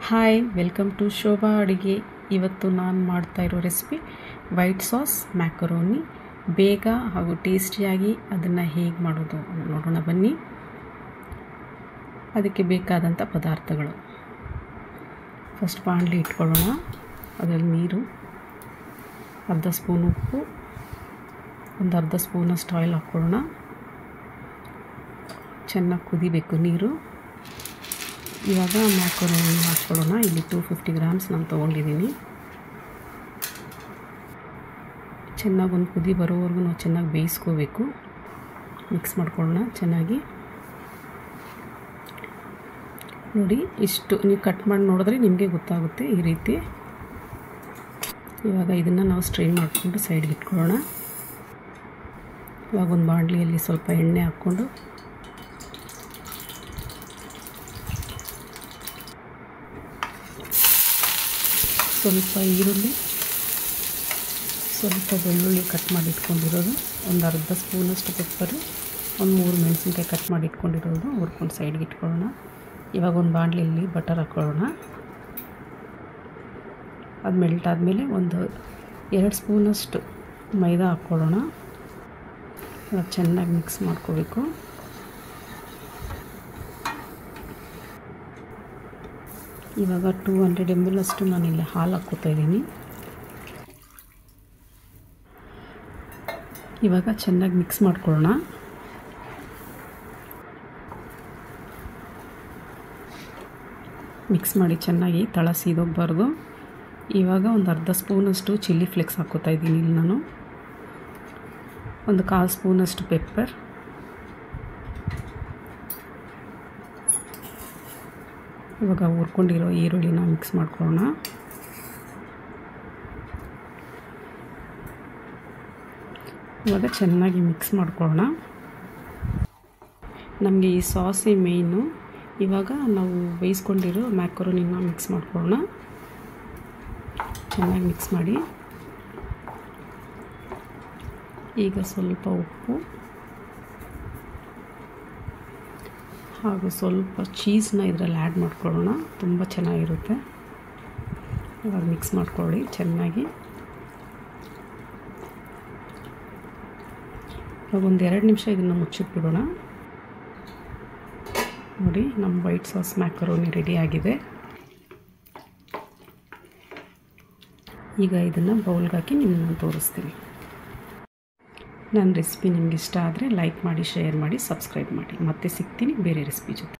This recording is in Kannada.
ಹಾಯ್ ವೆಲ್ಕಮ್ ಟು ಶೋಭಾ ಅಡುಗೆ ಇವತ್ತು ನಾನು ಮಾಡ್ತಾ ಇರೋ ರೆಸಿಪಿ ವೈಟ್ ಸಾಸ್ ಮ್ಯಾಕರೋನಿ ಬೇಗ ಹಾಗೂ ಟೇಸ್ಟಿಯಾಗಿ ಅದನ್ನು ಹೇಗೆ ಮಾಡೋದು ನೋಡೋಣ ಬನ್ನಿ ಅದಕ್ಕೆ ಬೇಕಾದಂಥ ಪದಾರ್ಥಗಳು ಫಸ್ಟ್ ಬಾಣಲಿ ಇಟ್ಕೊಳ್ಳೋಣ ಅದರಲ್ಲಿ ನೀರು ಅರ್ಧ ಸ್ಪೂನ್ ಉಪ್ಪು ಒಂದು ಅರ್ಧ ಸ್ಪೂನಷ್ಟು ಆಯಿಲ್ ಹಾಕ್ಕೊಳ್ಳೋಣ ಚೆನ್ನಾಗಿ ಕುದಿಬೇಕು ನೀರು ಇವಾಗ ಮ್ಯಾಕೋರೋನಿ ಹಾಕ್ಕೊಳ್ಳೋಣ ಇಲ್ಲಿ ಟೂ ಫಿಫ್ಟಿ ಗ್ರಾಮ್ಸ್ ನಾನು ತೊಗೊಂಡಿದ್ದೀನಿ ಚೆನ್ನಾಗಿ ಒಂದು ಕುದಿ ಬರೋವರೆಗೂ ನಾವು ಚೆನ್ನಾಗಿ ಬೇಯಿಸ್ಕೋಬೇಕು ಮಿಕ್ಸ್ ಮಾಡ್ಕೊಳ್ಳೋಣ ಚೆನ್ನಾಗಿ ನೋಡಿ ಇಷ್ಟು ನೀವು ಕಟ್ ಮಾಡಿ ನೋಡಿದ್ರೆ ನಿಮಗೆ ಗೊತ್ತಾಗುತ್ತೆ ಈ ರೀತಿ ಇವಾಗ ಇದನ್ನು ನಾವು ಸ್ಟ್ರೈನ್ ಮಾಡಿಕೊಂಡು ಸೈಡ್ಗೆ ಇಟ್ಕೊಳ್ಳೋಣ ಇವಾಗ ಒಂದು ಬಾಣಲಿಯಲ್ಲಿ ಸ್ವಲ್ಪ ಎಣ್ಣೆ ಹಾಕ್ಕೊಂಡು ಸ್ವಲ್ಪ ಈರುಳ್ಳಿ ಸ್ವಲ್ಪ ಬೆಳ್ಳುಳ್ಳಿ ಕಟ್ ಮಾಡಿ ಇಟ್ಕೊಂಡಿರೋದು ಒಂದು ಅರ್ಧ ಸ್ಪೂನಷ್ಟು ಪೆಪ್ಪರು ಒಂದು ಮೂರು ಮೆಣಸಿನ್ಕಾಯಿ ಕಟ್ ಮಾಡಿ ಇಟ್ಕೊಂಡಿರೋದು ಹುರ್ಕೊಂಡು ಸೈಡ್ಗೆ ಇಟ್ಕೊಳ್ಳೋಣ ಇವಾಗ ಒಂದು ಬಾಣಲಿಯಲ್ಲಿ ಬಟರ್ ಹಾಕ್ಕೊಳ್ಳೋಣ ಅದು ಮೆಲ್ಟ್ ಆದಮೇಲೆ ಒಂದು ಎರಡು ಸ್ಪೂನಷ್ಟು ಮೈದಾ ಹಾಕ್ಕೊಳ್ಳೋಣ ಇವಾಗ ಚೆನ್ನಾಗಿ ಮಿಕ್ಸ್ ಮಾಡ್ಕೋಬೇಕು ಇವಾಗ ಟೂ ಹಂಡ್ರೆಡ್ ಎಮ್ ಎಲ್ ಅಷ್ಟು ನಾನಿಲ್ಲಿ ಹಾಲು ಹಾಕ್ಕೋತಾ ಇದ್ದೀನಿ ಇವಾಗ ಚೆನ್ನಾಗಿ ಮಿಕ್ಸ್ ಮಾಡ್ಕೊಳ್ಳೋಣ ಮಿಕ್ಸ್ ಮಾಡಿ ಚೆನ್ನಾಗಿ ತಳ ಸೀದೋಗಬಾರ್ದು ಇವಾಗ ಒಂದು ಅರ್ಧ ಸ್ಪೂನಷ್ಟು ಚಿಲ್ಲಿ ಫ್ಲೇಕ್ಸ್ ಹಾಕ್ಕೋತಾ ಇದ್ದೀನಿ ಇಲ್ಲಿ ನಾನು ಒಂದು ಕಾಲು ಸ್ಪೂನಷ್ಟು ಪೆಪ್ಪರ್ ಇವಾಗ ಹುರ್ಕೊಂಡಿರೋ ಈರುಳ್ಳಿನ ಮಿಕ್ಸ್ ಮಾಡ್ಕೊಳ್ಳೋಣ ಇವಾಗ ಚೆನ್ನಾಗಿ ಮಿಕ್ಸ್ ಮಾಡ್ಕೊಳ್ಳೋಣ ನಮಗೆ ಈ ಸಾಸೇ ಮೇಯ್ನು ಇವಾಗ ನಾವು ಬೇಯಿಸ್ಕೊಂಡಿರೋ ಮ್ಯಾಕರೋನಿನ ಮಿಕ್ಸ್ ಮಾಡ್ಕೊಳ್ಳೋಣ ಚೆನ್ನಾಗಿ ಮಿಕ್ಸ್ ಮಾಡಿ ಈಗ ಸ್ವಲ್ಪ ಉಪ್ಪು ಹಾಗೂ ಸ್ವಲ್ಪ ಚೀಸ್ನ ಇದರಲ್ಲಿ ಆ್ಯಡ್ ಮಾಡ್ಕೊಳ್ಳೋಣ ತುಂಬ ಚೆನ್ನಾಗಿರುತ್ತೆ ಇವಾಗ ಮಿಕ್ಸ್ ಮಾಡ್ಕೊಳ್ಳಿ ಚೆನ್ನಾಗಿ ಇವಾಗ ಒಂದು ಎರಡು ನಿಮಿಷ ಇದನ್ನು ಮುಚ್ಚಿಟ್ಬಿಡೋಣ ನೋಡಿ ನಮ್ಮ ವೈಟ್ ಸಾಸ್ ಮ್ಯಾಕರೋನಿ ರೆಡಿ ಆಗಿದೆ ಈಗ ಇದನ್ನು ಬೌಲ್ಗೆ ಹಾಕಿ ನಿಮ್ಮನ್ನು ತೋರಿಸ್ತೀನಿ ನನ್ನ ರೆಸಿಪಿ ನಿಮ್ಗೆ ಇಷ್ಟ ಆದರೆ ಲೈಕ್ ಮಾಡಿ ಶೇರ್ ಮಾಡಿ ಸಬ್ಸ್ಕ್ರೈಬ್ ಮಾಡಿ ಮತ್ತೆ ಸಿಗ್ತೀನಿ ಬೇರೆ ರೆಸಿಪಿ ಜೊತೆ